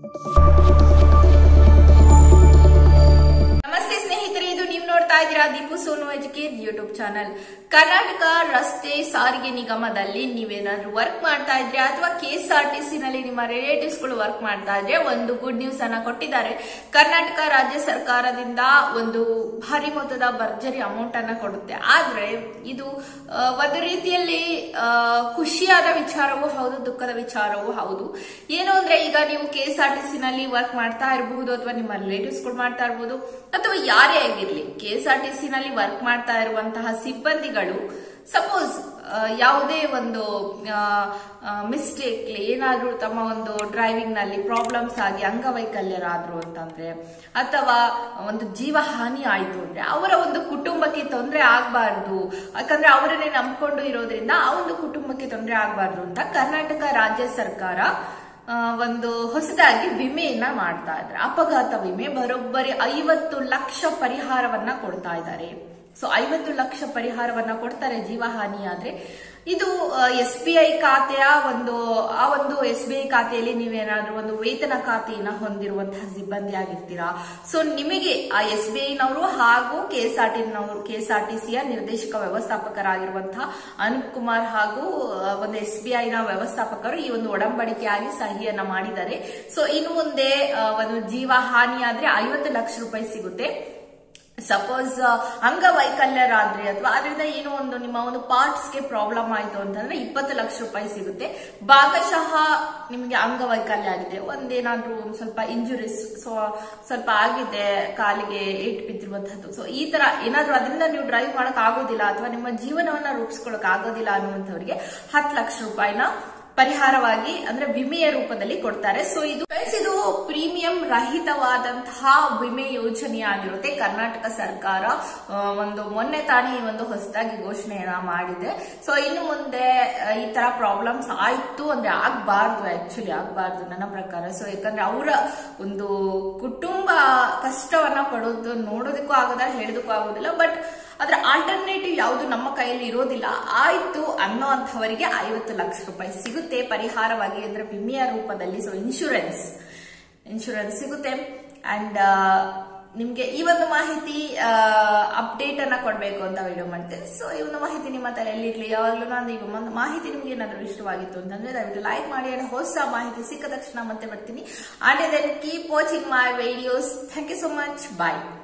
ನಮಸ್ತೆ ಸ್ನೇಹಿತರೆ ಇದು ನೀವು ನೋಡ್ತಾ ಇದ್ದೀರಾ Deepu Sonu educate YouTube channel Karnataka ರಸ್ತೆ ಸಾರಿಗೆ ನಿಗಮದಲ್ಲಿ ನೀವೇನಾದ್ರೂ ವರ್ಕ್ ಮಾಡ್ತಾ ಇದ್ರೆ ಅಥವಾ K S R T C ನಲ್ಲಿ ನಿಮ್ಮ ರಿಲೇಟಿವ್ಸ್ ಗಳು ವರ್ಕ್ ಮಾಡ್ತಾ ಇದ್ರೆ ಒಂದು ಗುಡ್ ನ್ಯೂಸ್ ಅನ್ನ ಕೊಟ್ಟಿದ್ದಾರೆ ಕರ್ನಾಟಕ ರಾಜ್ಯ ಸರ್ಕಾರದಿಂದ ಒಂದು ಭಾರಿ ಮೊತ್ತದ ಭರ್ಜರಿ ಅಮೌಂಟ್ ಅನ್ನ ಕೊಡುತ್ತೆ ಆದ್ರೆ ಇದು ಆ, ಒಂದು ರೀತಿಯಲ್ಲಿ ಆ, ಖುಷಿಯಾದ ವಿಚಾರವೂ ಹೌದು ದುಃಖದ ವಿಚಾರವೂ ಹೌದು ಏನು ಅಂದ್ರೆ ಈಗ ನೀವು K S R T C ನಲ್ಲಿ ವರ್ಕ್ ಮಾಡ್ತಾ ಇರಬಹುದು ಅಥವಾ ನಿಮ್ಮ ರಿಲೇಟಿವ್ಸ್ ಗಳು ಮಾಡ್ತಾ ಇರಬಹುದು ಅಥವಾ ಯಾರೇ ಆಗಿರ್ಲಿ K S R T C ನಲ್ಲಿ ವರ್ಕ್ ಮಾಡ್ತಾ ಇರುವಂತಹ ಸಿಬ್ಬಂದಿಗಳು ಸಪೋಸ್ ಯಾವುದೇ ಒಂದು ಮಿಸ್ಟೇಕ್ ಏನಾದ್ರೂ ತಮ್ಮ ಒಂದು ಡ್ರೈವಿಂಗ್ ನಲ್ಲಿ ಪ್ರಾಬ್ಲಮ್ಸ್ ಆಗಿ ಅಂಗವೈಕಲ್ಯರಾದ್ರು ಅಂತಂದ್ರೆ ಅಥವಾ ಒಂದು ಜೀವ ಹಾನಿ ಆಯ್ತು ಅಂದ್ರೆ ಅವರ ಒಂದು ಕುಟುಂಬಕ್ಕೆ ತೊಂದರೆ ಆಗಬಾರ್ದು ಯಾಕಂದ್ರೆ ಅವರನ್ನೇ ನಂಬ್ಕೊಂಡು ಇರೋದ್ರಿಂದ ಆ ಒಂದು ಕುಟುಂಬಕ್ಕೆ ತೊಂದರೆ ಆಗಬಾರ್ದು ಅಂತ ಕರ್ನಾಟಕ ರಾಜ್ಯ ಸರ್ಕಾರ ಆ, ಒಂದು ಹೊಸದಾಗಿ ವಿಮೆಯನ್ನ ಮಾಡ್ತಾ ಇದ್ದಾರೆ ಅಪಘಾತ ವಿಮೆ ಬರೋಬ್ಬರಿ ಐವತ್ತು ಲಕ್ಷ ಪರಿಹಾರವನ್ನ ಕೊಡ್ತಾ ಇದ್ದಾರೆ ಸೊ ಐವತ್ತು ಲಕ್ಷ ಪರಿಹಾರವನ್ನ ಕೊಡ್ತಾರೆ ಜೀವಹಾನಿ ಆದ್ರೆ ಇದು ಎಸ್ ಬಿ ಐ ಖಾತೆಯ ಒಂದು ಆ ಒಂದು ಎಸ್ ಬಿ ಐ ಖಾತೆಯಲ್ಲಿ ನೀವೇನಾದ್ರೂ ಒಂದು ವೇತನ ಖಾತೆಯನ್ನ ಹೊಂದಿರುವಂತಹ ಸಿಬ್ಬಂದಿ ಆಗಿರ್ತೀರಾ ಸೊ ನಿಮಗೆ ಆ ಎಸ್ ಬಿ ಐನವರು ಹಾಗೂ K S R T K S R T ಸಿಯ ನಿರ್ದೇಶಕ ವ್ಯವಸ್ಥಾಪಕರಾಗಿರುವಂತಹ ಅನೂಪ್ ಕುಮಾರ್ ಹಾಗೂ ಆ, ಒಂದು ಎಸ್ ಬಿ ಐನ ವ್ಯವಸ್ಥಾಪಕರು ಈ ಒಂದು ಒಡಂಬಡಿಕೆಯಾಗಿ ಸಹಿಯನ್ನ ಮಾಡಿದ್ದಾರೆ ಸೊ ಇನ್ನು ಮುಂದೆ ಆ, ಒಂದು ಜೀವ ಹಾನಿ ಆದ್ರೆ ಐವತ್ತು ಲಕ್ಷ ರೂಪಾಯಿ ಸಿಗುತ್ತೆ ಸಪೋಸ್ ಅಂಗವೈಕಲ್ಯರಾದ್ರೆ ಅಥವಾ ಅದರಿಂದ ಏನೋ ಒಂದು ನಿಮ್ಮ ಒಂದು ಪಾರ್ಟ್ಸ್ಗೆ ಪ್ರಾಬ್ಲಮ್ ಆಯ್ತು ಅಂತಂದ್ರೆ ಇಪ್ಪತ್ತು ಲಕ್ಷ ರೂಪಾಯಿ ಸಿಗುತ್ತೆ ಭಾಗಶಃ ನಿಮಗೆ ಅಂಗವೈಕಲ್ಯ ಆಗಿದೆ ಒಂದೇನಾದ್ರೂ ಒಂದ್ ಸ್ವಲ್ಪ ಇಂಜುರೀಸ್ ಸೊ ಸ್ವಲ್ಪ ಆಗಿದೆ ಕಾಲಿಗೆ ಏಟ್ ಬಿದ್ದಿರುವಂತಹದ್ದು ಸೊ ಈ ತರ ಏನಾದ್ರೂ ಅದರಿಂದ ನೀವು ಡ್ರೈವ್ ಮಾಡಕ್ ಆಗೋದಿಲ್ಲ ಅಥವಾ ನಿಮ್ಮ ಜೀವನವನ್ನ ರೂಪಿಸ್ಕೊಳಕ್ ಆಗೋದಿಲ್ಲ ಅನ್ನುವಂಥವ್ರಿಗೆ ಹತ್ತು ಲಕ್ಷ ರೂಪಾಯಿನ ಪರಿಹಾರವಾಗಿ ಅಂದ್ರೆ ವಿಮೆಯ ರೂಪದಲ್ಲಿ ಕೊಡ್ತಾರೆ ಸೊ ಇದು ಫ್ರೆಂಡ್ಸ್ ಇದು ಪ್ರೀಮಿಯಂ ರಹಿತವಾದಂತಹ ವಿಮೆ ಯೋಜನೆ ಆಗಿರುತ್ತೆ ಕರ್ನಾಟಕ ಸರ್ಕಾರ ಆ, ಒಂದು ಮೊನ್ನೆ ತಾನೇ ಈ ಒಂದು ಹೊಸದಾಗಿ ಘೋಷಣೆಯನ್ನ ಮಾಡಿದೆ ಸೊ ಇನ್ನು ಮುಂದೆ ಆ, ಈ ತರ ಪ್ರಾಬ್ಲಮ್ಸ್ ಆಯ್ತು ಅಂದ್ರೆ ಆಗ್ಬಾರ್ದು ಆಕ್ಚುಲಿ ಆಗ್ಬಾರ್ದು ನನ್ನ ಪ್ರಕಾರ ಸೊ ಯಾಕಂದ್ರೆ ಅವರ ಒಂದು ಕುಟುಂಬ ಕಷ್ಟವನ್ನ ಪಡೋದು ನೋಡೋದಕ್ಕೂ ಆಗೋದಿಲ್ಲ ಹೇಳೋದಕ್ಕೂ ಆಗೋದಿಲ್ಲ ಬಟ್ ಅದ್ರ ಆಲ್ಟರ್ನೇಟಿವ್ ಯಾವುದು ನಮ್ಮ ಕೈಯಲ್ಲಿ ಇರೋದಿಲ್ಲ ಆಯ್ತು ಅನ್ನೋ ಅಂಥವರಿಗೆ ಐವತ್ತು ಲಕ್ಷ ರೂಪಾಯಿ ಸಿಗುತ್ತೆ ಪರಿಹಾರವಾಗಿ ಅಂದ್ರೆ ವಿಮೆಯ ರೂಪದಲ್ಲಿ ಸೊ ಇನ್ಶೂರೆನ್ಸ್ ಇನ್ಶೂರೆನ್ಸ್ ಸಿಗುತ್ತೆ ಅಂಡ್ ನಿಮ್ಗೆ ಈ ಒಂದು ಮಾಹಿತಿ ಅಪ್ಡೇಟ್ ಅನ್ನ ಕೊಡ್ಬೇಕು ಅಂತ ವಿಡಿಯೋ ಮಾಡ್ತೇನೆ ಸೊ ಈ ಒಂದು ಮಾಹಿತಿ ನಿಮ್ಮ ತಲೆಯಲ್ಲಿ ಇರ್ಲಿ ಯಾವಾಗಲೂ ನಾನು ಈ ಒಂದು ಮಾಹಿತಿ ನಿಮ್ಗೆ ಏನಾದರೂ ಇಷ್ಟವಾಗಿತ್ತು ಅಂತಂದ್ರೆ ದಯವಿಟ್ಟು ಲೈಕ್ ಮಾಡಿ and ಹೊಸ ಮಾಹಿತಿ ಸಿಕ್ಕ ತಕ್ಷಣ ಮತ್ತೆ ಬರ್ತೀನಿ and then keep watching my videos thank you so much bye